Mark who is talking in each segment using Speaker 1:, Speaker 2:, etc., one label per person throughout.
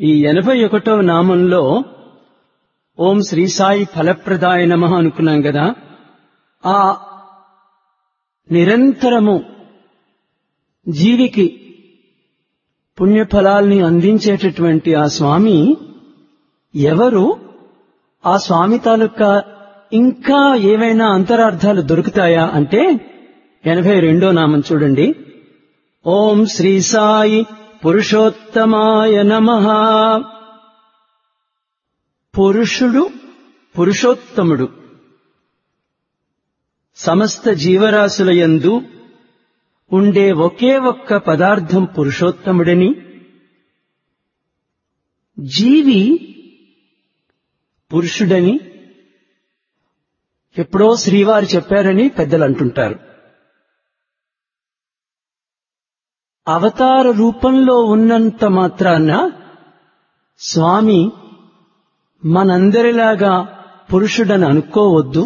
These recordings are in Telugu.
Speaker 1: ఈ ఎనభై ఒకటవ నామంలో ఓం శ్రీ సాయి ఫలప్రదాయ నమ అనుకున్నాం కదా ఆ నిరంతరము జీవికి పుణ్యఫలాల్ని అందించేటటువంటి ఆ స్వామి ఎవరు ఆ స్వామి తాలూకా ఇంకా ఏవైనా అంతరార్థాలు దొరుకుతాయా అంటే ఎనభై రెండో నామం చూడండి ఓం శ్రీ సాయి పురుషోత్తమాయ నమ పురుషుడు పురుషోత్తముడు సమస్త జీవరాశుల యందు ఉండే ఒకే ఒక్క పదార్థం పురుషోత్తముడని జీవి పురుషుడని ఎప్పుడో శ్రీవారు చెప్పారని పెద్దలు అంటుంటారు అవతార రూపంలో ఉన్నంత మాత్రాన స్వామి మనందరిలాగా పురుషుడని అనుకోవద్దు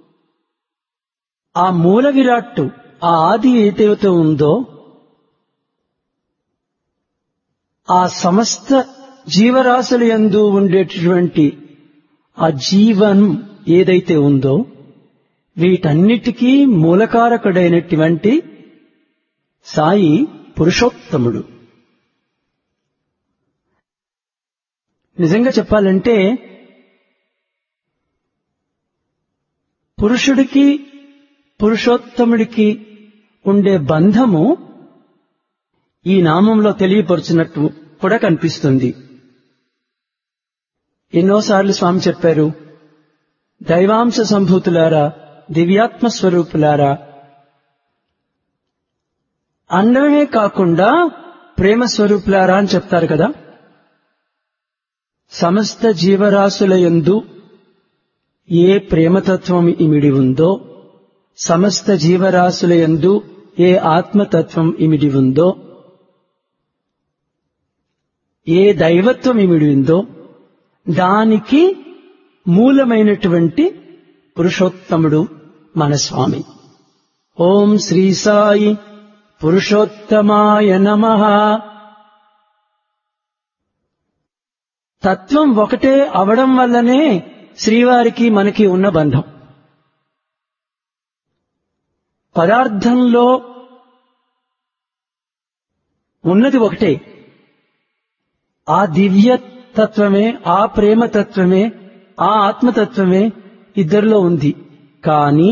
Speaker 1: ఆ మూల విరాట్టు ఆ ఆది ఏదైతే ఉందో ఆ సమస్త జీవరాశుల యందు ఉండేటటువంటి ఆ జీవనం ఏదైతే ఉందో వీటన్నిటికీ మూలకారకుడైనటువంటి సాయి పురుషోత్తముడు నిజంగా చెప్పాలంటే పురుషుడికి పురుషోత్తముడికి ఉండే బంధము ఈ నామంలో తెలియపరుచినట్టు కూడా కనిపిస్తుంది ఎన్నోసార్లు స్వామి చెప్పారు దైవాంశ సంభూతులారా దివ్యాత్మ స్వరూపులారా అన్నమే కాకుండా ప్రేమ స్వరూపులారా అని చెప్తారు కదా సమస్త జీవరాశుల యందు ఏ ప్రేమతత్వం ఇమిడి ఉందో సమస్త జీవరాశుల యందు ఏ ఆత్మతత్వం ఇమిడి ఉందో ఏ దైవత్వం ఇమిడి ఉందో దానికి మూలమైనటువంటి పురుషోత్తముడు మన స్వామి ఓం శ్రీ సాయి పురుషోత్తమాయ నమ తత్వం ఒకటే అవడం వల్లనే శ్రీవారికి మనకి ఉన్న బంధం పదార్థంలో ఉన్నది ఒకటే ఆ దివ్య తత్వమే ఆ ప్రేమ తత్వమే ఆ ఆత్మతత్వమే ఇద్దరిలో ఉంది కానీ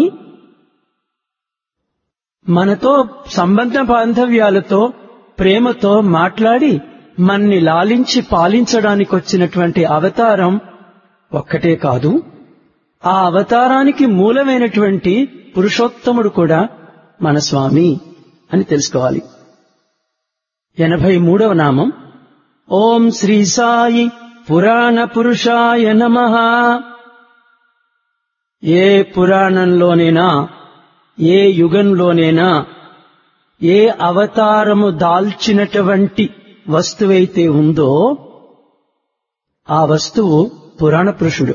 Speaker 1: మనతో సంబంధ బాంధవ్యాలతో ప్రేమతో మాట్లాడి మన్ని లాలించి పాలించడానికి వచ్చినటువంటి అవతారం ఒక్కటే కాదు ఆ అవతారానికి మూలమైనటువంటి పురుషోత్తముడు కూడా మన స్వామి అని తెలుసుకోవాలి ఎనభై మూడవ నామం ఓం శ్రీ సాయి పురాణ పురుషాయ నమ ఏ పురాణంలోనైనా ఏ యుగంలోనైనా ఏ అవతారము దాల్చినటువంటి వస్తువైతే ఉందో ఆ వస్తువు పురాణ పురుషుడు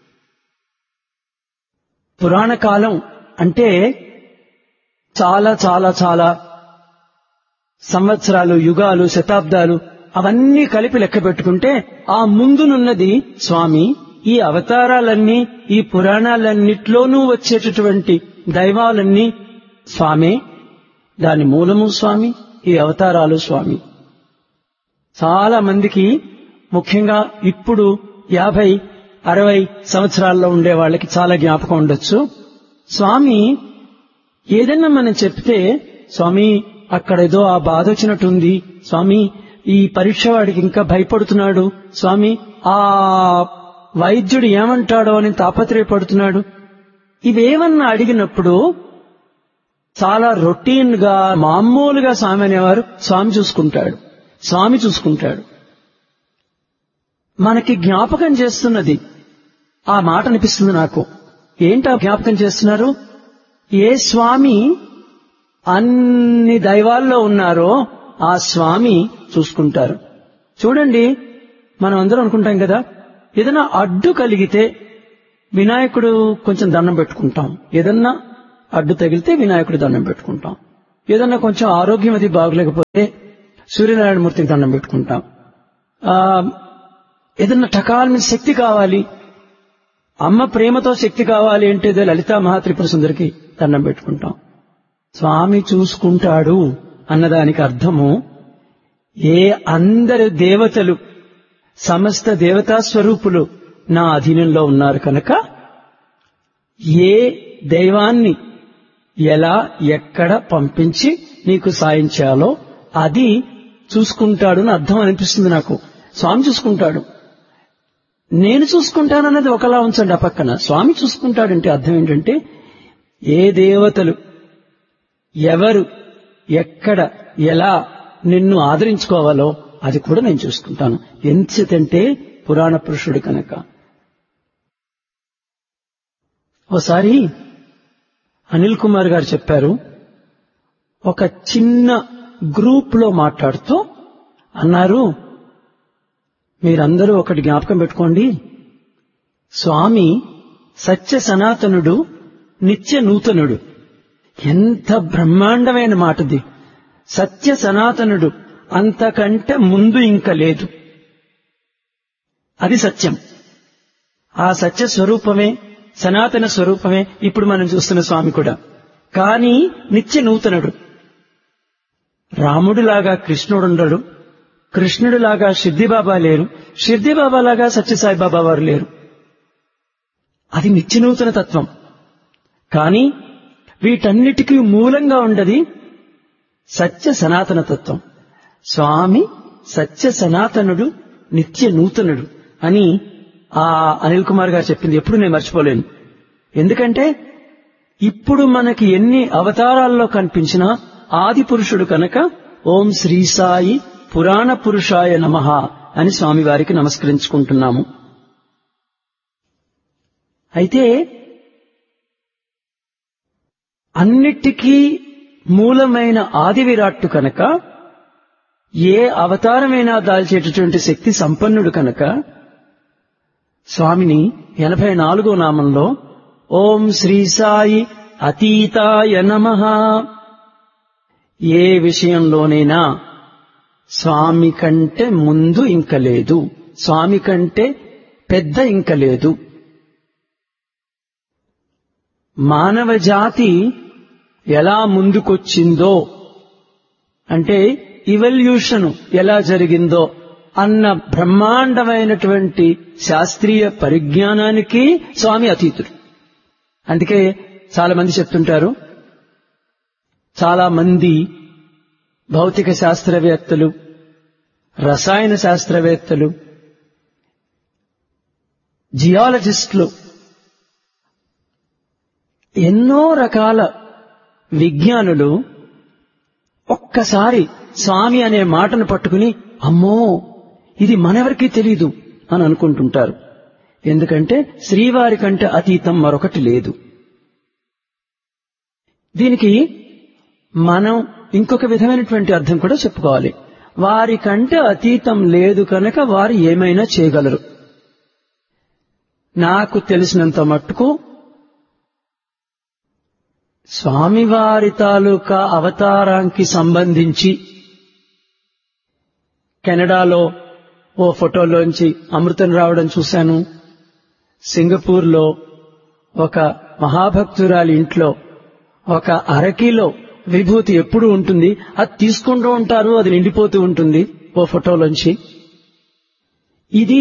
Speaker 1: పురాణ కాలం అంటే చాలా చాలా చాలా సంవత్సరాలు యుగాలు శతాబ్దాలు అవన్నీ కలిపి లెక్క పెట్టుకుంటే ఆ ముందునున్నది స్వామి ఈ అవతారాలన్నీ ఈ పురాణాలన్నిట్లోనూ వచ్చేటటువంటి దైవాలన్నీ స్వామే దాని మూలము స్వామి ఈ అవతారాలు స్వామి చాలా మందికి ముఖ్యంగా ఇప్పుడు యాభై అరవై సంవత్సరాల్లో ఉండే వాళ్ళకి చాలా జ్ఞాపకం ఉండొచ్చు స్వామి ఏదన్నా మనం చెప్తే స్వామి అక్కడేదో ఆ బాధ వచ్చినట్టుంది స్వామి ఈ పరీక్ష వాడికి ఇంకా భయపడుతున్నాడు స్వామి ఆ వైద్యుడు ఏమంటాడో అని తాపత్రయపడుతున్నాడు ఇవేమన్నా అడిగినప్పుడు చాలా రొటీన్ గా మామూలుగా స్వామి అనేవారు స్వామి చూసుకుంటాడు స్వామి చూసుకుంటాడు మనకి జ్ఞాపకం చేస్తున్నది ఆ మాట అనిపిస్తుంది నాకు ఏంటి ఆ జ్ఞాపకం చేస్తున్నారు ఏ స్వామి అన్ని దైవాల్లో ఉన్నారో ఆ స్వామి చూసుకుంటారు చూడండి మనం అందరం అనుకుంటాం కదా ఏదైనా అడ్డు కలిగితే వినాయకుడు కొంచెం దండం పెట్టుకుంటాం ఏదన్నా అడ్డు తగిలితే వినాయకుడు దండం పెట్టుకుంటాం ఏదన్నా కొంచెం ఆరోగ్యం అది బాగలేకపోతే సూర్యనారాయణ మూర్తికి దండం పెట్టుకుంటాం ఆ ఏదన్నా టకాల శక్తి కావాలి అమ్మ ప్రేమతో శక్తి కావాలి అంటే ఇదే లలితా మహాత్రిపుర సుందరికి దండం పెట్టుకుంటాం స్వామి చూసుకుంటాడు అన్నదానికి అర్థము ఏ అందరు దేవతలు సమస్త దేవతా స్వరూపులు నా అధీనంలో ఉన్నారు కనుక ఏ దైవాన్ని ఎలా ఎక్కడ పంపించి నీకు సాయం చేయాలో అది చూసుకుంటాడు అని అర్థం అనిపిస్తుంది నాకు స్వామి చూసుకుంటాడు నేను చూసుకుంటానన్నది ఒకలా ఉంచండి ఆ పక్కన స్వామి చూసుకుంటాడంటే అర్థం ఏంటంటే ఏ దేవతలు ఎవరు ఎక్కడ ఎలా నిన్ను ఆదరించుకోవాలో అది కూడా నేను చూసుకుంటాను ఎంచేతంటే పురాణ పురుషుడు కనుక ఓసారి అనిల్ కుమార్ గారు చెప్పారు ఒక చిన్న గ్రూప్ లో మాట్లాడుతూ అన్నారు మీరందరూ ఒకటి జ్ఞాపకం పెట్టుకోండి స్వామి సత్య సనాతనుడు నిత్య నూతనుడు ఎంత బ్రహ్మాండమైన మాటది సత్య సనాతనుడు అంతకంటే ముందు ఇంక లేదు అది సత్యం ఆ సత్య స్వరూపమే సనాతన స్వరూపమే ఇప్పుడు మనం చూస్తున్న స్వామి కూడా కానీ నిత్య నూతనుడు రాముడిలాగా కృష్ణుడుండడు కృష్ణుడిలాగా షిర్దిబాబా లేరు షిర్దిబాబా లాగా సత్యసాయిబాబా వారు లేరు అది నిత్యనూతన తత్వం కానీ వీటన్నిటికీ మూలంగా ఉండది సత్య సనాతన తత్వం స్వామి సత్య సనాతనుడు నిత్య నూతనుడు అని ఆ అనిల్ కుమార్ గారు చెప్పింది ఎప్పుడు నేను మర్చిపోలేను ఎందుకంటే ఇప్పుడు మనకి ఎన్ని అవతారాల్లో కనిపించినా ఆది పురుషుడు కనుక ఓం శ్రీ సాయి పురాణ పురుషాయ నమ అని స్వామివారికి నమస్కరించుకుంటున్నాము అయితే అన్నిటికీ మూలమైన ఆది విరాట్టు కనుక ఏ అవతారమైనా దాల్చేటటువంటి శక్తి సంపన్నుడు కనుక స్వామిని ఎనభై నాలుగో నామంలో ఓం శ్రీ సాయి అతీతాయ నమ ఏ విషయంలోనైనా స్వామి కంటే ముందు ఇంక లేదు స్వామి కంటే పెద్ద ఇంక లేదు మానవ జాతి ఎలా ముందుకొచ్చిందో అంటే ఇవల్యూషన్ ఎలా జరిగిందో అన్న బ్రహ్మాండమైనటువంటి శాస్త్రీయ పరిజ్ఞానానికి స్వామి అతీతుడు అందుకే చాలా మంది చెప్తుంటారు చాలా మంది భౌతిక శాస్త్రవేత్తలు రసాయన శాస్త్రవేత్తలు జియాలజిస్టులు ఎన్నో రకాల విజ్ఞానులు ఒక్కసారి స్వామి అనే మాటను పట్టుకుని అమ్మో ఇది మనెవరికీ తెలీదు అని అనుకుంటుంటారు ఎందుకంటే శ్రీవారి కంటే అతీతం మరొకటి లేదు దీనికి మనం ఇంకొక విధమైనటువంటి అర్థం కూడా చెప్పుకోవాలి వారి కంటే అతీతం లేదు కనుక వారు ఏమైనా చేయగలరు నాకు తెలిసినంత మట్టుకు స్వామివారి తాలూకా అవతారానికి సంబంధించి కెనడాలో ఓ ఫోటోలోంచి అమృతం రావడం చూశాను సింగపూర్లో ఒక మహాభక్తురాలి ఇంట్లో ఒక అరకిలో విభూతి ఎప్పుడు ఉంటుంది అది తీసుకుంటూ ఉంటారు అది నిండిపోతూ ఉంటుంది ఓ ఫోటోలోంచి ఇది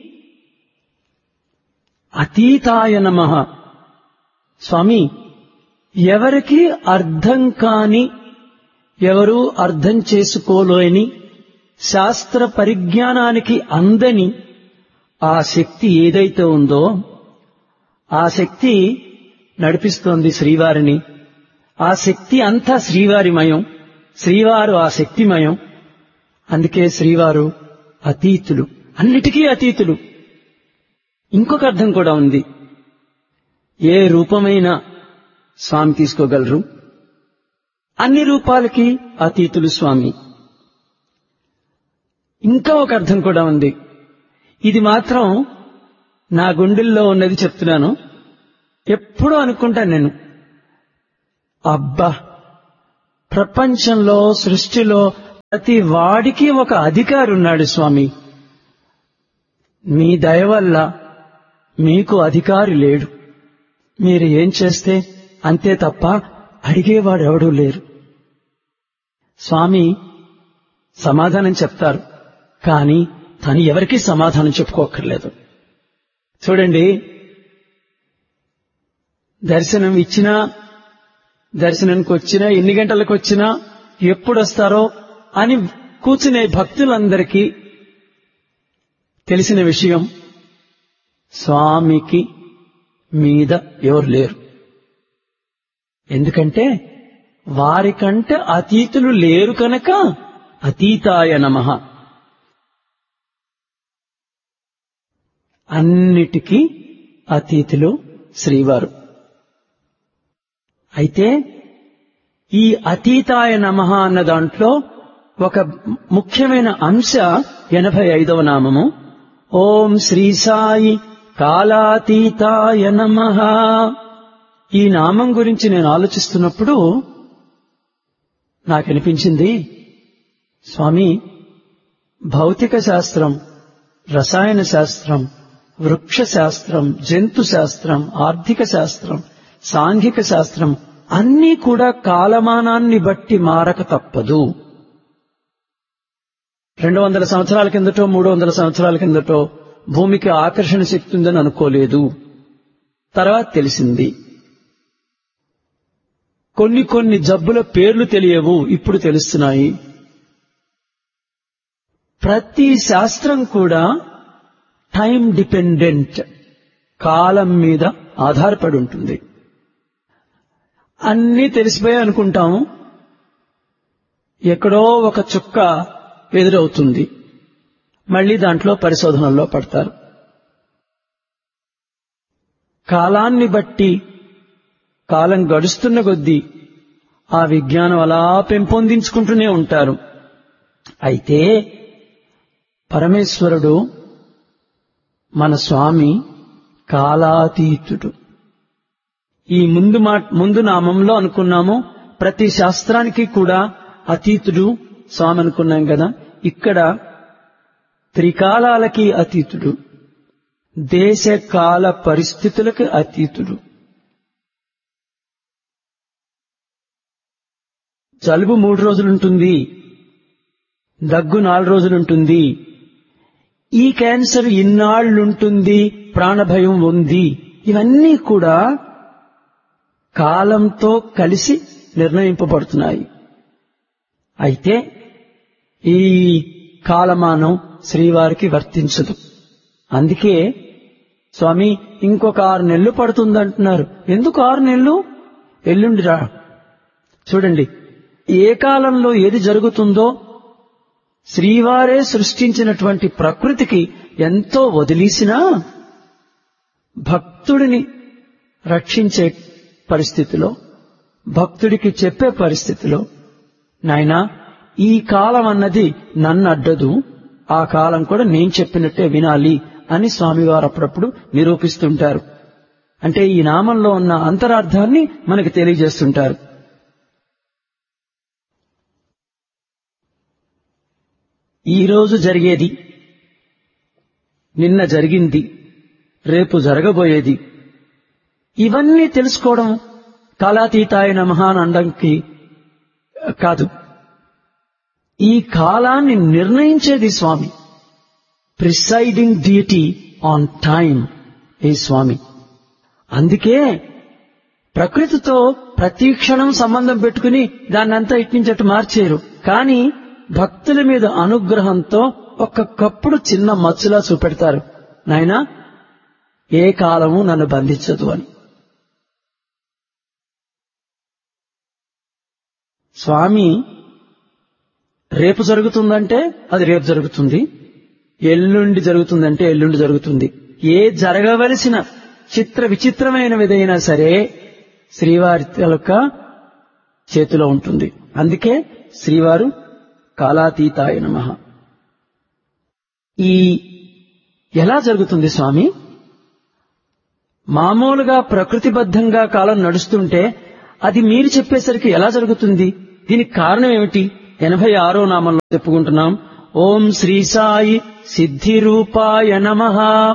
Speaker 1: అతీతాయ నమ స్వామి ఎవరికి అర్థం కాని ఎవరు అర్థం చేసుకోలేని శాస్త్ర పరిజ్ఞానానికి అందని ఆ శక్తి ఏదైతే ఉందో ఆ శక్తి నడిపిస్తోంది శ్రీవారిని ఆ శక్తి అంతా శ్రీవారిమయం శ్రీవారు ఆ శక్తిమయం అందుకే శ్రీవారు అతీతులు అన్నిటికీ అతీతులు ఇంకొక అర్థం కూడా ఉంది ఏ రూపమైనా స్వామి తీసుకోగలరు అన్ని రూపాలకి అతీతులు స్వామి ఇంకా ఒక అర్థం కూడా ఉంది ఇది మాత్రం నా గుండెల్లో ఉన్నది చెప్తున్నాను ఎప్పుడూ అనుకుంటాను నేను అబ్బా ప్రపంచంలో సృష్టిలో ప్రతి వాడికి ఒక అధికారి ఉన్నాడు స్వామి మీ దయ వల్ల మీకు అధికారి లేడు మీరు ఏం చేస్తే అంతే తప్ప అడిగేవాడు ఎవడూ లేరు స్వామి సమాధానం చెప్తారు కానీ తను ఎవరికీ సమాధానం చెప్పుకోక్కర్లేదు చూడండి దర్శనం ఇచ్చినా దర్శనానికి వచ్చినా ఎన్ని గంటలకు వచ్చినా ఎప్పుడు వస్తారో అని కూర్చునే భక్తులందరికీ తెలిసిన విషయం స్వామికి మీద ఎవరు లేరు ఎందుకంటే వారికంటే అతీతులు లేరు కనుక అతీతాయ నమ అన్నిటికీ అతీతులు శ్రీవారు అయితే ఈ అతీతాయ నమ అన్న దాంట్లో ఒక ముఖ్యమైన అంశ ఎనభై ఐదవ నామము ఓం శ్రీ సాయి కాలాతీతాయ నమ ఈ నామం గురించి నేను ఆలోచిస్తున్నప్పుడు నాకు అనిపించింది స్వామి భౌతిక శాస్త్రం రసాయన శాస్త్రం వృక్ష శాస్త్రం జంతు శాస్త్రం ఆర్థిక శాస్త్రం సాంఘిక శాస్త్రం అన్నీ కూడా కాలమానాన్ని బట్టి మారక తప్పదు రెండు వందల సంవత్సరాల కిందటో మూడు వందల సంవత్సరాల కిందటో భూమికి ఆకర్షణ శక్తి ఉందని అనుకోలేదు తర్వాత తెలిసింది కొన్ని కొన్ని జబ్బుల పేర్లు తెలియవు ఇప్పుడు తెలుస్తున్నాయి ప్రతి శాస్త్రం కూడా టైం డిపెండెంట్ కాలం మీద ఆధారపడి ఉంటుంది అన్నీ తెలిసిపోయాయి అనుకుంటాము ఎక్కడో ఒక చుక్క ఎదురవుతుంది మళ్ళీ దాంట్లో పరిశోధనల్లో పడతారు కాలాన్ని బట్టి కాలం గడుస్తున్న కొద్దీ ఆ విజ్ఞానం అలా పెంపొందించుకుంటూనే ఉంటారు అయితే పరమేశ్వరుడు మన స్వామి కాలాతీతుడు ఈ ముందు మా ముందు నామంలో అనుకున్నాము ప్రతి శాస్త్రానికి కూడా అతీతుడు స్వామి అనుకున్నాం కదా ఇక్కడ త్రికాలాలకి అతీతుడు దేశ కాల పరిస్థితులకు అతీతుడు జలుబు మూడు రోజులుంటుంది దగ్గు నాలుగు రోజులుంటుంది ఈ క్యాన్సర్ ఇన్నాళ్లుంటుంది ప్రాణభయం ఉంది ఇవన్నీ కూడా కాలంతో కలిసి నిర్ణయింపబడుతున్నాయి అయితే ఈ కాలమానం శ్రీవారికి వర్తించదు అందుకే స్వామి ఇంకొక ఆరు నెలలు పడుతుందంటున్నారు ఎందుకు ఆరు నెలలు ఎల్లుండిరా చూడండి ఏ కాలంలో ఏది జరుగుతుందో శ్రీవారే సృష్టించినటువంటి ప్రకృతికి ఎంతో వదిలేసినా భక్తుడిని రక్షించే పరిస్థితిలో భక్తుడికి చెప్పే పరిస్థితిలో నాయనా ఈ కాలం అన్నది నన్ను అడ్డదు ఆ కాలం కూడా నేను చెప్పినట్టే వినాలి అని స్వామివారు అప్పుడప్పుడు నిరూపిస్తుంటారు అంటే ఈ నామంలో ఉన్న అంతరార్థాన్ని మనకు తెలియజేస్తుంటారు ఈ రోజు జరిగేది నిన్న జరిగింది రేపు జరగబోయేది ఇవన్నీ తెలుసుకోవడం కాలాతీతాయ నమః అని అనడానికి కాదు ఈ కాలాన్ని నిర్ణయించేది స్వామి ప్రిసైడింగ్ డ్యూటీ ఆన్ టైం ఏ స్వామి అందుకే ప్రకృతితో ప్రతి క్షణం సంబంధం పెట్టుకుని దాన్నంతా ఇట్నుంచట్టు మార్చేరు కానీ భక్తుల మీద అనుగ్రహంతో ఒక్కొక్కప్పుడు చిన్న మచ్చులా చూపెడతారు నాయనా ఏ కాలము నన్ను బంధించదు అని స్వామి రేపు జరుగుతుందంటే అది రేపు జరుగుతుంది ఎల్లుండి జరుగుతుందంటే ఎల్లుండి జరుగుతుంది ఏ జరగవలసిన చిత్ర విచిత్రమైనవిదైనా సరే శ్రీవారి యొక్క చేతిలో ఉంటుంది అందుకే శ్రీవారు కాలాతీతాయ నమ ఈ ఎలా జరుగుతుంది స్వామి మామూలుగా ప్రకృతిబద్ధంగా కాలం నడుస్తుంటే అది మీరు చెప్పేసరికి ఎలా జరుగుతుంది దీనికి కారణం ఏమిటి ఎనభై ఆరో నామంలో చెప్పుకుంటున్నాం ఓం శ్రీ సాయి సిద్ధిరూపాయ నమః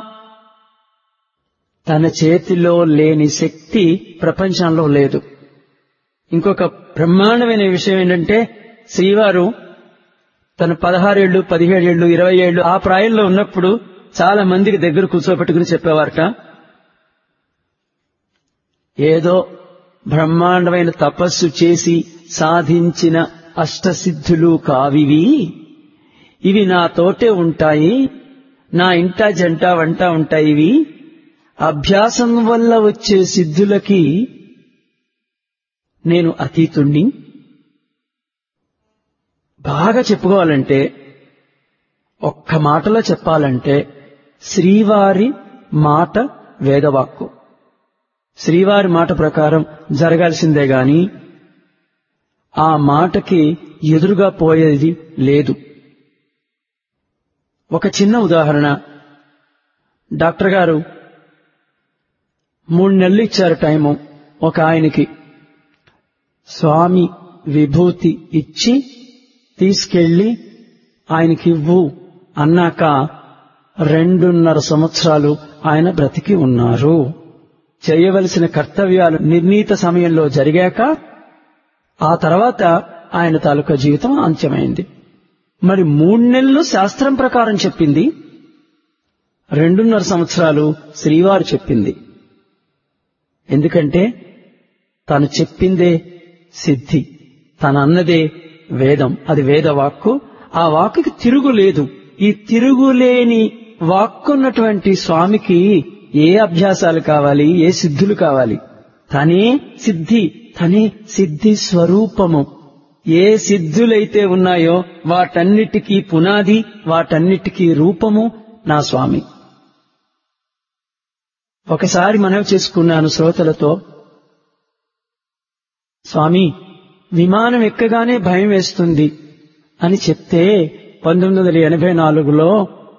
Speaker 1: తన చేతిలో లేని శక్తి ప్రపంచంలో లేదు ఇంకొక బ్రహ్మాండమైన విషయం ఏంటంటే శ్రీవారు తన పదహారేళ్లు పదిహేడేళ్లు ఇరవై ఏళ్లు ఆ ప్రాయంలో ఉన్నప్పుడు చాలా మందికి దగ్గర కూర్చోబెట్టుకుని చెప్పేవారట ఏదో బ్రహ్మాండమైన తపస్సు చేసి సాధించిన అష్టసిద్ధులు కావివి ఇవి నాతోటే ఉంటాయి నా ఇంట జంట వంట ఉంటాయి ఇవి అభ్యాసం వల్ల వచ్చే సిద్ధులకి నేను అతీతుణ్ణి బాగా చెప్పుకోవాలంటే ఒక్క మాటలో చెప్పాలంటే శ్రీవారి మాట వేదవాక్కు శ్రీవారి మాట ప్రకారం జరగాల్సిందే గాని ఆ మాటకి ఎదురుగా పోయేది లేదు ఒక చిన్న ఉదాహరణ డాక్టర్ గారు మూడు నెలలు ఇచ్చారు టైము ఒక ఆయనకి స్వామి విభూతి ఇచ్చి తీసుకెళ్లి ఆయనకి ఇవ్వు అన్నాక రెండున్నర సంవత్సరాలు ఆయన బ్రతికి ఉన్నారు చేయవలసిన కర్తవ్యాలు నిర్ణీత సమయంలో జరిగాక ఆ తర్వాత ఆయన తాలూకా జీవితం అంత్యమైంది మరి మూడు నెలలు శాస్త్రం ప్రకారం చెప్పింది రెండున్నర సంవత్సరాలు శ్రీవారు చెప్పింది ఎందుకంటే తను చెప్పిందే సిద్ధి తను అన్నదే వేదం అది వేద వాక్కు ఆ వాక్కుకి తిరుగులేదు ఈ తిరుగులేని వాక్కున్నటువంటి స్వామికి ఏ అభ్యాసాలు కావాలి ఏ సిద్ధులు కావాలి తనే సిద్ధి తనే సిద్ధి స్వరూపము ఏ సిద్ధులైతే ఉన్నాయో వాటన్నిటికీ పునాది వాటన్నిటికీ రూపము నా స్వామి ఒకసారి మనవి చేసుకున్నాను శ్రోతలతో స్వామి విమానం ఎక్కగానే భయం వేస్తుంది అని చెప్తే పంతొమ్మిది వందల ఎనభై నాలుగులో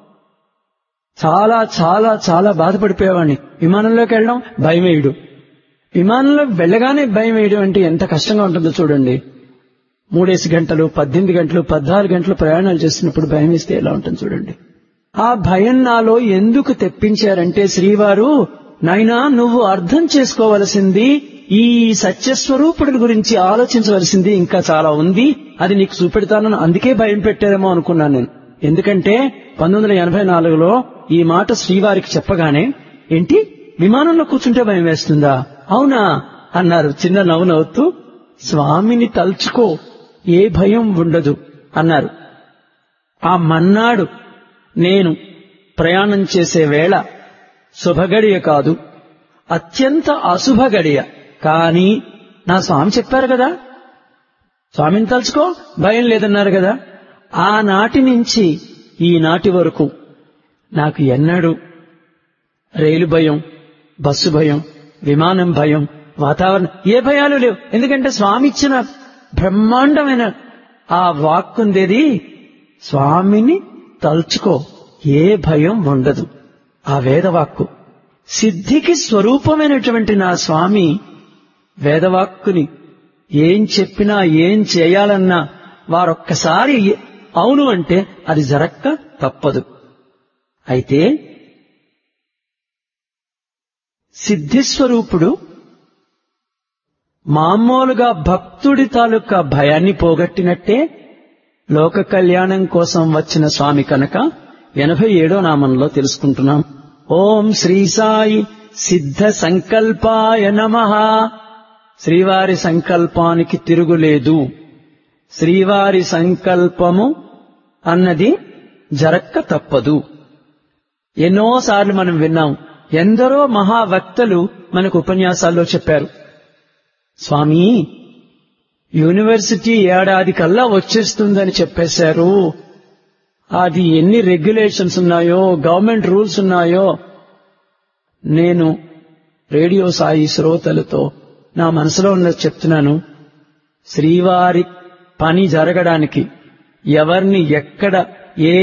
Speaker 1: చాలా చాలా చాలా బాధపడిపోయేవాడిని విమానంలోకి వెళ్ళడం భయం వేయడు విమానంలో వెళ్ళగానే భయం వేయడం అంటే ఎంత కష్టంగా ఉంటుందో చూడండి మూడేసి గంటలు పద్దెనిమిది గంటలు పద్నాలుగు గంటలు ప్రయాణాలు చేస్తున్నప్పుడు భయం వేస్తే ఎలా ఉంటుంది చూడండి ఆ భయం నాలో ఎందుకు తెప్పించారంటే శ్రీవారు నాయనా నువ్వు అర్థం చేసుకోవలసింది ఈ సత్యస్వరూపుడి గురించి ఆలోచించవలసింది ఇంకా చాలా ఉంది అది నీకు చూపెడతానని అందుకే భయం పెట్టారేమో అనుకున్నాను నేను ఎందుకంటే పంతొమ్మిది వందల ఎనభై నాలుగులో ఈ మాట శ్రీవారికి చెప్పగానే ఏంటి విమానంలో కూర్చుంటే భయం వేస్తుందా అవునా అన్నారు చిన్న నవ్వు నవ్వుతూ స్వామిని తలుచుకో ఏ భయం ఉండదు అన్నారు ఆ మన్నాడు నేను ప్రయాణం చేసే వేళ శుభగడియ కాదు అత్యంత అశుభ గడియ కానీ నా స్వామి చెప్పారు కదా స్వామిని తలుచుకో భయం లేదన్నారు కదా ఆనాటి నుంచి ఈనాటి వరకు నాకు ఎన్నడూ రైలు భయం బస్సు భయం విమానం భయం వాతావరణం ఏ భయాలు లేవు ఎందుకంటే స్వామి ఇచ్చిన బ్రహ్మాండమైన ఆ వాక్కుందేది స్వామిని తలుచుకో ఏ భయం ఉండదు ఆ వేదవాక్కు సిద్ధికి స్వరూపమైనటువంటి నా స్వామి వేదవాక్కుని ఏం చెప్పినా ఏం చేయాలన్నా వారొక్కసారి అవును అంటే అది జరక్క తప్పదు అయితే సిద్ధిస్వరూపుడు మామూలుగా భక్తుడి తాలూకా భయాన్ని పోగొట్టినట్టే లోక కళ్యాణం కోసం వచ్చిన స్వామి కనుక ఎనభై ఏడో నామంలో తెలుసుకుంటున్నాం ఓం శ్రీ సాయి సిద్ధ సంకల్పాయ నమ శ్రీవారి సంకల్పానికి తిరుగులేదు శ్రీవారి సంకల్పము అన్నది జరక్క తప్పదు ఎన్నోసార్లు మనం విన్నాం ఎందరో మహావక్తలు మనకు ఉపన్యాసాల్లో చెప్పారు స్వామి యూనివర్సిటీ ఏడాది కల్లా వచ్చేస్తుందని చెప్పేశారు అది ఎన్ని రెగ్యులేషన్స్ ఉన్నాయో గవర్నమెంట్ రూల్స్ ఉన్నాయో నేను రేడియో సాయి శ్రోతలతో నా మనసులో ఉన్నది చెప్తున్నాను శ్రీవారి పని జరగడానికి ఎవరిని ఎక్కడ ఏ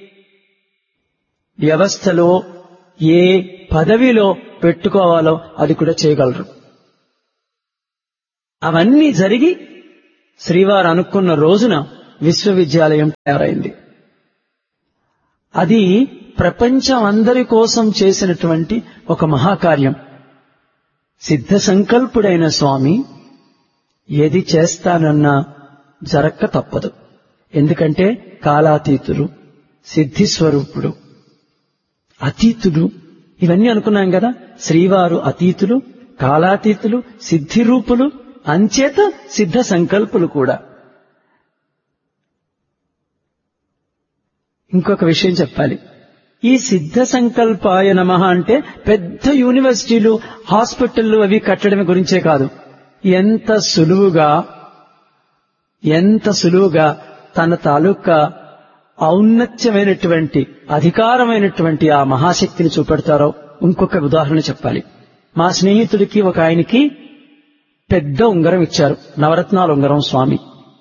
Speaker 1: వ్యవస్థలో ఏ పదవిలో పెట్టుకోవాలో అది కూడా చేయగలరు అవన్నీ జరిగి శ్రీవారు అనుకున్న రోజున విశ్వవిద్యాలయం తయారైంది అది ప్రపంచం అందరి కోసం చేసినటువంటి ఒక మహాకార్యం సిద్ధ సంకల్పుడైన స్వామి ఏది చేస్తానన్నా జరక్క తప్పదు ఎందుకంటే కాలాతీతుడు సిద్ధిస్వరూపుడు అతీతుడు ఇవన్నీ అనుకున్నాం కదా శ్రీవారు అతీతులు కాలాతీతులు సిద్ధిరూపులు అంచేత సిద్ధ సంకల్పులు కూడా ఇంకొక విషయం చెప్పాలి ఈ సిద్ధ సంకల్పాయ నమ అంటే పెద్ద యూనివర్సిటీలు హాస్పిటళ్లు అవి కట్టడం గురించే కాదు ఎంత సులువుగా ఎంత సులువుగా తన తాలూకా ఔన్నత్యమైనటువంటి అధికారమైనటువంటి ఆ మహాశక్తిని చూపెడతారో ఇంకొక ఉదాహరణ చెప్పాలి మా స్నేహితుడికి ఒక ఆయనకి పెద్ద ఉంగరం ఇచ్చారు నవరత్నాల ఉంగరం స్వామి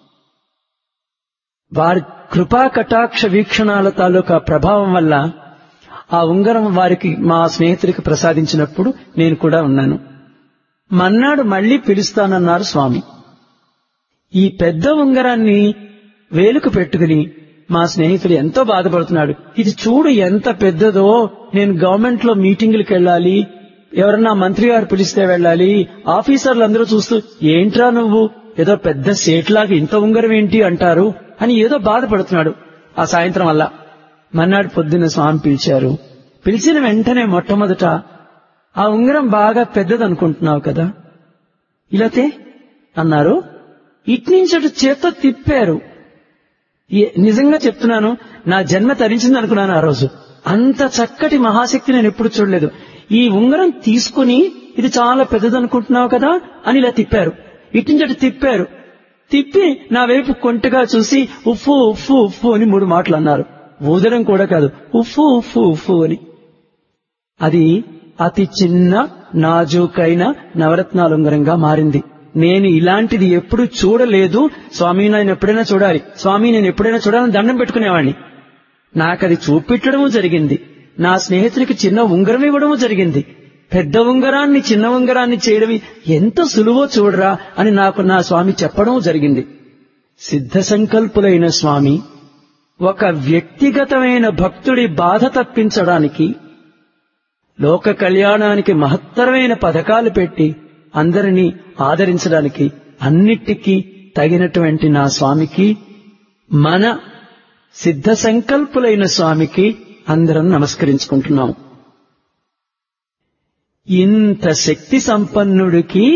Speaker 1: వారి కృపా కటాక్ష వీక్షణాల తాలూకా ప్రభావం వల్ల ఆ ఉంగరం వారికి మా స్నేహితుడికి ప్రసాదించినప్పుడు నేను కూడా ఉన్నాను మన్నాడు మళ్లీ పిలుస్తానన్నారు స్వామి ఈ పెద్ద ఉంగరాన్ని వేలుకు పెట్టుకుని మా స్నేహితుడు ఎంతో బాధపడుతున్నాడు ఇది చూడు ఎంత పెద్దదో నేను గవర్నమెంట్ లో మీటింగులకు వెళ్ళాలి ఎవరన్నా మంత్రి గారు పిలిస్తే వెళ్ళాలి ఆఫీసర్లు అందరూ చూస్తూ ఏంట్రా నువ్వు ఏదో పెద్ద సేట్లాగా ఇంత ఉంగరం ఏంటి అంటారు అని ఏదో బాధపడుతున్నాడు ఆ సాయంత్రం వల్ల మన్నాడు పొద్దున్న స్వామి పిలిచారు పిలిచిన వెంటనే మొట్టమొదట ఆ ఉంగరం బాగా పెద్దదనుకుంటున్నావు కదా ఇలాతే అన్నారు ఇట్నుంచటు చేత్తో తిప్పారు ఈ- నిజంగా చెప్తున్నాను నా జన్మ తరించింది అనుకున్నాను ఆ రోజు అంత చక్కటి మహాశక్తి నేను ఎప్పుడు చూడలేదు ఈ ఉంగరం తీసుకుని ఇది చాలా పెద్దదనుకుంటున్నావు కదా అని ఇలా తిప్పారు ఇట్నుంచటు తిప్పారు తిప్పి నా వైపు కొంటగా చూసి ఉఫ్ఫు ఉఫ్ఫు ఉఫ్ఫు అని మూడు మాటలు అన్నారు ఊదడం కూడా కాదు ఉఫ్ఫు ఉఫ్ఫు ఉఫ్ఫు అని అది అతి చిన్న నాజూకైన నవరత్నాల ఉంగరంగా మారింది నేను ఇలాంటిది ఎప్పుడు చూడలేదు స్వామి నేను ఎప్పుడైనా చూడాలి స్వామి నేను ఎప్పుడైనా చూడాలని దండం పెట్టుకునేవాడిని నాకది చూపెట్టడము జరిగింది నా స్నేహితునికి చిన్న ఉంగరం ఇవ్వడము జరిగింది పెద్ద ఉంగరాన్ని చిన్న ఉంగరాన్ని చేయడం ఎంత సులువో చూడరా అని నాకు నా స్వామి చెప్పడం జరిగింది సిద్ధ సంకల్పులైన స్వామి ఒక వ్యక్తిగతమైన భక్తుడి బాధ తప్పించడానికి లోక కళ్యాణానికి మహత్తరమైన పథకాలు పెట్టి అందరినీ ఆదరించడానికి అన్నిటికీ తగినటువంటి నా స్వామికి మన సిద్ధ సంకల్పులైన స్వామికి అందరం నమస్కరించుకుంటున్నాం ఇంత శక్తి సంపన్నుడికి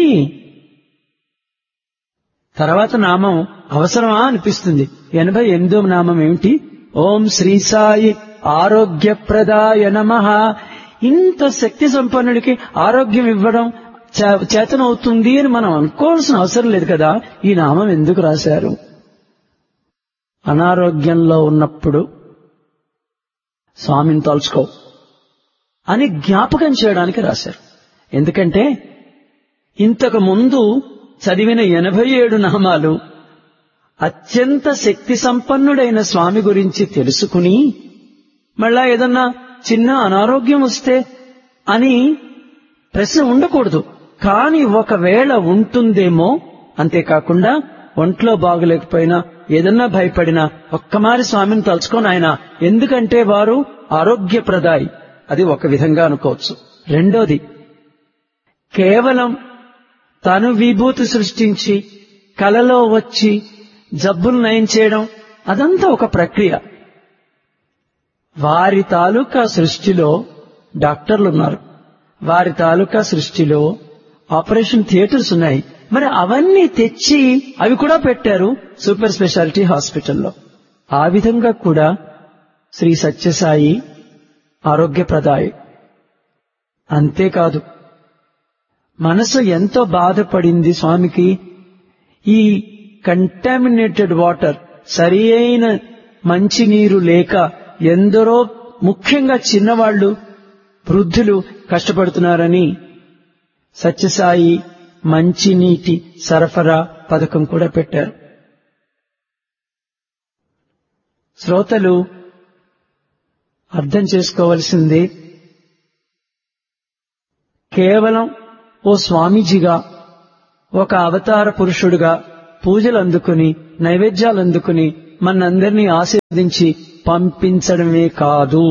Speaker 1: తర్వాత నామం అవసరమా అనిపిస్తుంది ఎనభై ఎనిమిదో నామం ఏమిటి ఓం శ్రీ సాయి ఆరోగ్యప్రదాయ నమ ఇంత శక్తి సంపన్నుడికి ఆరోగ్యం ఇవ్వడం చే- చేతనవుతుంది అని మనం అనుకోవాల్సిన అవసరం లేదు కదా ఈ నామం ఎందుకు రాశారు అనారోగ్యంలో ఉన్నప్పుడు స్వామిని తలుచుకో అని జ్ఞాపకం చేయడానికి రాశారు ఎందుకంటే ఇంతకు ముందు చదివిన ఎనభై ఏడు నామాలు అత్యంత శక్తి సంపన్నుడైన స్వామి గురించి తెలుసుకుని మళ్ళా ఏదన్నా చిన్న అనారోగ్యం వస్తే అని ప్రశ్న ఉండకూడదు కాని ఒకవేళ ఉంటుందేమో అంతేకాకుండా ఒంట్లో బాగలేకపోయినా ఏదన్నా భయపడినా ఒక్కమారి స్వామిని తలుచుకొని ఆయన ఎందుకంటే వారు ఆరోగ్యప్రదాయి అది ఒక విధంగా అనుకోవచ్చు రెండోది కేవలం తను విభూతి సృష్టించి కలలో వచ్చి జబ్బులు నయం చేయడం అదంతా ఒక ప్రక్రియ వారి తాలూకా సృష్టిలో డాక్టర్లు ఉన్నారు వారి తాలూకా సృష్టిలో ఆపరేషన్ థియేటర్స్ ఉన్నాయి మరి అవన్నీ తెచ్చి అవి కూడా పెట్టారు సూపర్ స్పెషాలిటీ హాస్పిటల్లో ఆ విధంగా కూడా శ్రీ సత్యసాయి ఆరోగ్యప్రదాయి అంతేకాదు మనసు ఎంతో బాధపడింది స్వామికి ఈ కంటామినేటెడ్ వాటర్ సరి అయిన మంచినీరు లేక ఎందరో ముఖ్యంగా చిన్నవాళ్లు వృద్ధులు కష్టపడుతున్నారని సత్యసాయి మంచినీటి సరఫరా పథకం కూడా పెట్టారు శ్రోతలు అర్థం చేసుకోవలసింది కేవలం ఓ స్వామీజీగా ఒక అవతార పురుషుడుగా పూజలు అందుకుని నైవేద్యాలు అందుకుని మనందరినీ ఆశీర్వదించి పంపించడమే కాదు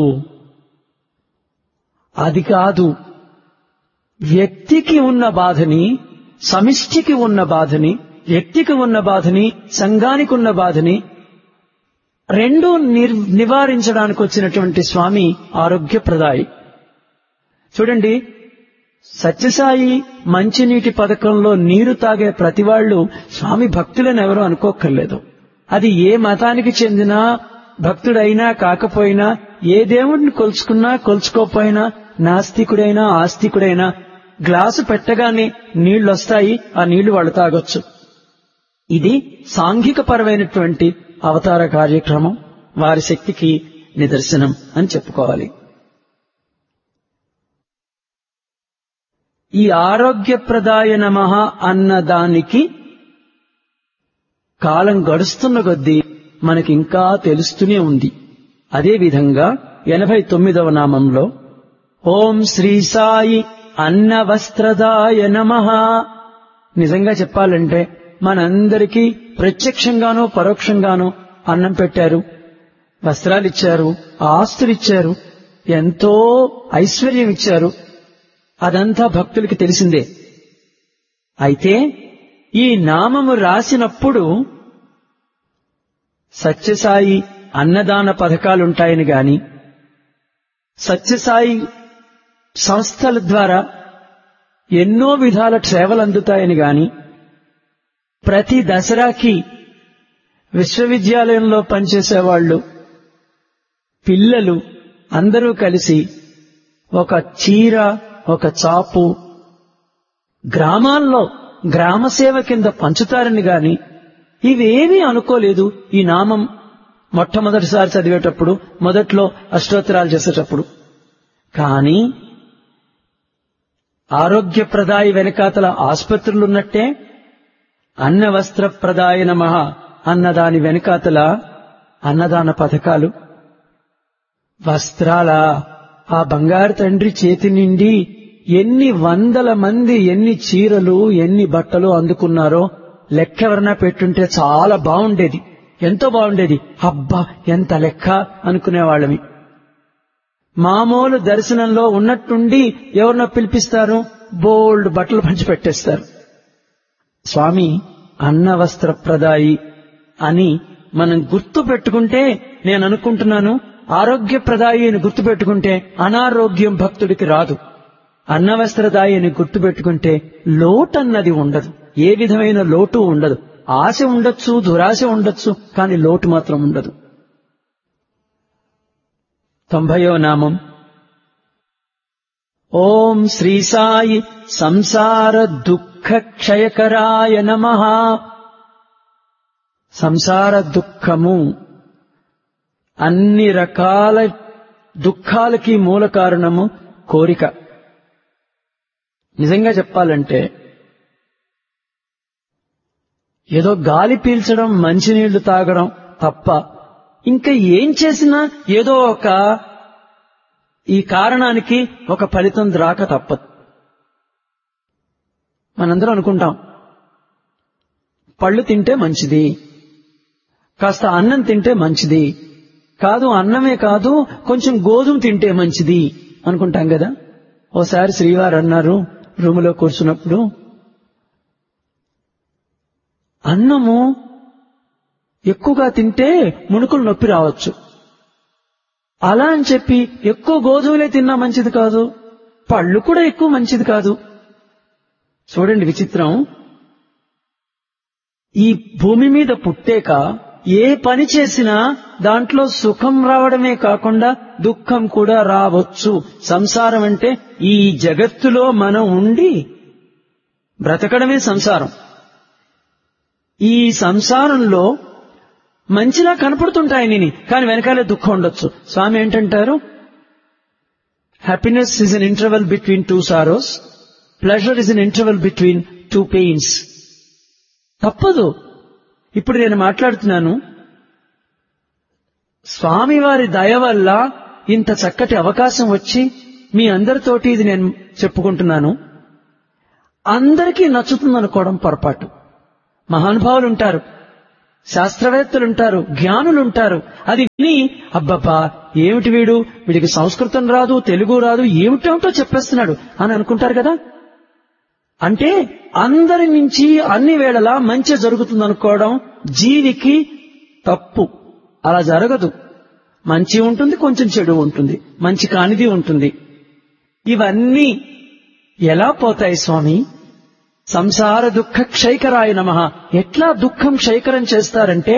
Speaker 1: అది కాదు వ్యక్తికి ఉన్న బాధని సమిష్టికి ఉన్న బాధని వ్యక్తికి ఉన్న బాధని సంఘానికి ఉన్న బాధని రెండు నిర్- నివారించడానికి వచ్చినటువంటి స్వామి ఆరోగ్యప్రదాయి చూడండి సత్యసాయి మంచినీటి పథకంలో నీరు తాగే ప్రతి వాళ్ళు స్వామి భక్తులని ఎవరో అనుకోక్కర్లేదు అది ఏ మతానికి చెందిన భక్తుడైనా కాకపోయినా ఏ దేవుడిని కొలుచుకున్నా కొలుచుకోకపోయినా నాస్తికుడైనా ఆస్తికుడైనా గ్లాసు పెట్టగానే నీళ్లొస్తాయి ఆ నీళ్లు వాళ్ళు తాగొచ్చు ఇది సాంఘిక పరమైనటువంటి అవతార కార్యక్రమం వారి శక్తికి నిదర్శనం అని చెప్పుకోవాలి ఈ ఆరోగ్యప్రదాయ నమః అన్నదానికి కాలం గడుస్తున్న కొద్దీ మనకి ఇంకా తెలుస్తూనే ఉంది అదేవిధంగా ఎనభై తొమ్మిదవ నామంలో ఓం శ్రీ సాయి అన్న వస్త్రదాయ నమః నిజంగా చెప్పాలంటే మనందరికీ ప్రత్యక్షంగానో పరోక్షంగానో అన్నం పెట్టారు వస్త్రాలిచ్చారు ఆస్తులిచ్చారు ఎంతో ఐశ్వర్యం ఇచ్చారు అదంతా భక్తులకి తెలిసిందే అయితే ఈ నామము రాసినప్పుడు సత్యసాయి అన్నదాన పథకాలుంటాయని గాని సత్యసాయి సంస్థల ద్వారా ఎన్నో విధాల సేవలు అందుతాయని గాని ప్రతి దసరాకి విశ్వవిద్యాలయంలో పనిచేసేవాళ్లు పిల్లలు అందరూ కలిసి ఒక చీర ఒక చాపు గ్రామాల్లో గ్రామసేవ కింద పంచుతారని గాని ఇవేమీ అనుకోలేదు ఈ నామం మొట్టమొదటిసారి చదివేటప్పుడు మొదట్లో అష్టోత్తరాలు చేసేటప్పుడు కానీ ఆరోగ్యప్రదాయి వెనకాతల ఆసుపత్రులున్నట్టే అన్న వస్త్ర ప్రదాయ నమః అన్నదాని వెనకాతల అన్నదాన పథకాలు వస్త్రాల ఆ బంగారు తండ్రి చేతి నిండి ఎన్ని వందల మంది ఎన్ని చీరలు ఎన్ని బట్టలు అందుకున్నారో లెక్కెవరన్నా పెట్టుంటే చాలా బాగుండేది ఎంతో బాగుండేది అబ్బా ఎంత లెక్క అనుకునేవాళ్ళమి మామూలు దర్శనంలో ఉన్నట్టుండి ఎవరినో పిలిపిస్తారు బోల్డ్ బట్టలు పంచి పెట్టేస్తారు స్వామి అన్న వస్త్ర ప్రదాయి అని మనం గుర్తు పెట్టుకుంటే నేను అనుకుంటున్నాను ఆరోగ్య ప్రదాయి అని గుర్తు పెట్టుకుంటే అనారోగ్యం భక్తుడికి రాదు అన్నవస్త్రదాయి అని గుర్తు పెట్టుకుంటే లోటన్నది ఉండదు ఏ విధమైన లోటు ఉండదు ఆశ ఉండొచ్చు దురాశ ఉండొచ్చు కానీ లోటు మాత్రం ఉండదు తొంభయో నామం ఓం శ్రీ సాయి సంసార దుఃఖ క్షయకరాయ నమ సంసార దుఃఖము అన్ని రకాల దుఃఖాలకి మూల కారణము కోరిక నిజంగా చెప్పాలంటే ఏదో గాలి పీల్చడం మంచినీళ్లు తాగడం తప్ప ఇంకా ఏం చేసినా ఏదో ఒక ఈ కారణానికి ఒక ఫలితం రాక తప్పదు మనందరం అనుకుంటాం పళ్ళు తింటే మంచిది కాస్త అన్నం తింటే మంచిది కాదు అన్నమే కాదు కొంచెం గోధుమ తింటే మంచిది అనుకుంటాం కదా ఓసారి శ్రీవారు అన్నారు రూములో కూర్చున్నప్పుడు అన్నము ఎక్కువగా తింటే మునుకులు నొప్పి రావచ్చు అలా అని చెప్పి ఎక్కువ గోధుమలే తిన్నా మంచిది కాదు పళ్ళు కూడా ఎక్కువ మంచిది కాదు చూడండి విచిత్రం ఈ భూమి మీద పుట్టాక ఏ పని చేసినా దాంట్లో సుఖం రావడమే కాకుండా దుఃఖం కూడా రావచ్చు సంసారం అంటే ఈ జగత్తులో మనం ఉండి బ్రతకడమే సంసారం ఈ సంసారంలో మంచిలా కనపడుతుంటాయి నేను కానీ వెనకాలే దుఃఖం ఉండొచ్చు స్వామి ఏంటంటారు happiness is an interval between two sorrows pleasure is an interval between two pains తప్పదు ఇప్పుడు నేను మాట్లాడుతున్నాను స్వామివారి దయ వల్ల ఇంత చక్కటి అవకాశం వచ్చి మీ అందరితోటి ఇది నేను చెప్పుకుంటున్నాను అందరికీ నచ్చుతుందనుకోవడం పొరపాటు మహానుభావులు ఉంటారు శాస్త్రవేత్తలుంటారు జ్ఞానులుంటారు అది విని అబ్బబ్బా ఏమిటి వీడు వీడికి సంస్కృతం రాదు తెలుగు రాదు ఏమిటేమిటో చెప్పేస్తున్నాడు అని అనుకుంటారు కదా అంటే అందరి నుంచి అన్ని వేళలా మంచి జరుగుతుంది అనుకోవడం జీవికి తప్పు అలా జరగదు మంచి ఉంటుంది కొంచెం చెడు ఉంటుంది మంచి కానిది ఉంటుంది ఇవన్నీ ఎలా పోతాయి స్వామి సంసార దుఃఖ క్షైకరాయ నమ ఎట్లా దుఃఖం క్షైకరం చేస్తారంటే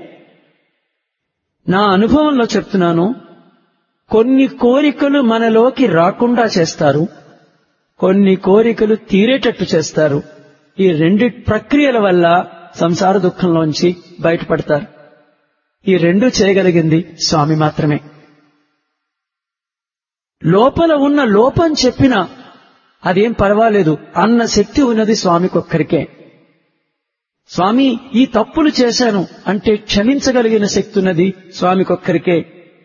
Speaker 1: నా అనుభవంలో చెప్తున్నాను కొన్ని కోరికలు మనలోకి రాకుండా చేస్తారు కొన్ని కోరికలు తీరేటట్టు చేస్తారు ఈ రెండు ప్రక్రియల వల్ల సంసార దుఃఖంలోంచి బయటపడతారు ఈ రెండు చేయగలిగింది స్వామి మాత్రమే లోపల ఉన్న లోపం చెప్పినా అదేం పర్వాలేదు అన్న శక్తి ఉన్నది స్వామికొక్కరికే స్వామి ఈ తప్పులు చేశాను అంటే క్షమించగలిగిన శక్తి ఉన్నది స్వామికొక్కరికే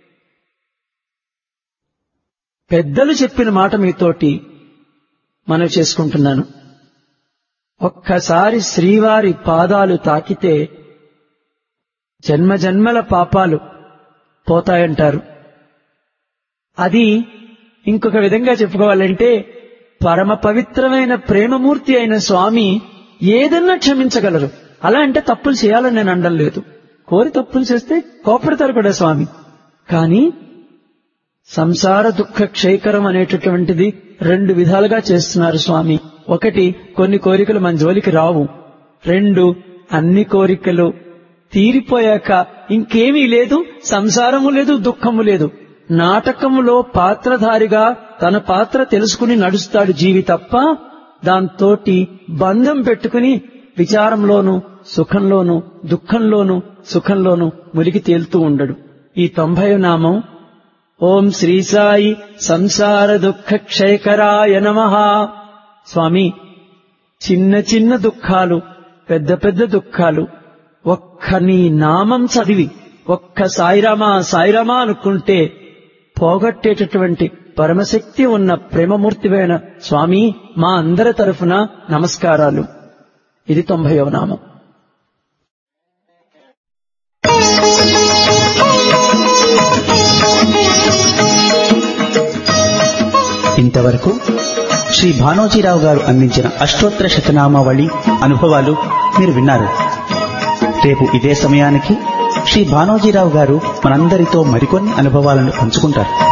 Speaker 1: పెద్దలు చెప్పిన మాట మీతోటి మనవి చేసుకుంటున్నాను ఒక్కసారి శ్రీవారి పాదాలు తాకితే జన్మ జన్మల పాపాలు పోతాయంటారు అది ఇంకొక విధంగా చెప్పుకోవాలంటే పరమ పవిత్రమైన ప్రేమమూర్తి అయిన స్వామి ఏదన్నా క్షమించగలరు అలా అంటే తప్పులు చేయాలని నేను అనడం లేదు కోరి తప్పులు చేస్తే కోపడతారు కూడా స్వామి కానీ సంసార దుఃఖ క్షయకరం అనేటటువంటిది రెండు విధాలుగా చేస్తున్నారు స్వామి ఒకటి కొన్ని కోరికలు మన జోలికి రావు రెండు అన్ని కోరికలు తీరిపోయాక ఇంకేమీ లేదు సంసారము లేదు దుఃఖము లేదు నాటకములో పాత్రధారిగా తన పాత్ర తెలుసుకుని నడుస్తాడు జీవి తప్ప దాంతోటి బంధం పెట్టుకుని విచారంలోను సుఖంలోను దుఃఖంలోను సుఖంలోను ములిగి తేలుతూ ఉండడు ఈ తొంభై నామం ఓం శ్రీ సాయి సంసార దుఃఖ క్షయకరాయ నమ స్వామి చిన్న చిన్న దుఃఖాలు పెద్ద పెద్ద దుఃఖాలు ఒక్క నీ నామం చదివి ఒక్క సాయిరామా సాయిరామా అనుకుంటే పోగొట్టేటటువంటి పరమశక్తి ఉన్న ప్రేమమూర్తివైన స్వామి మా అందరి తరఫున నమస్కారాలు ఇది తొంభైవ నామం
Speaker 2: ఇంతవరకు శ్రీ భానోజీరావు గారు అందించిన అష్టోత్తర శతనామావళి అనుభవాలు మీరు విన్నారు రేపు ఇదే సమయానికి శ్రీ భానోజీరావు గారు మనందరితో మరికొన్ని అనుభవాలను పంచుకుంటారు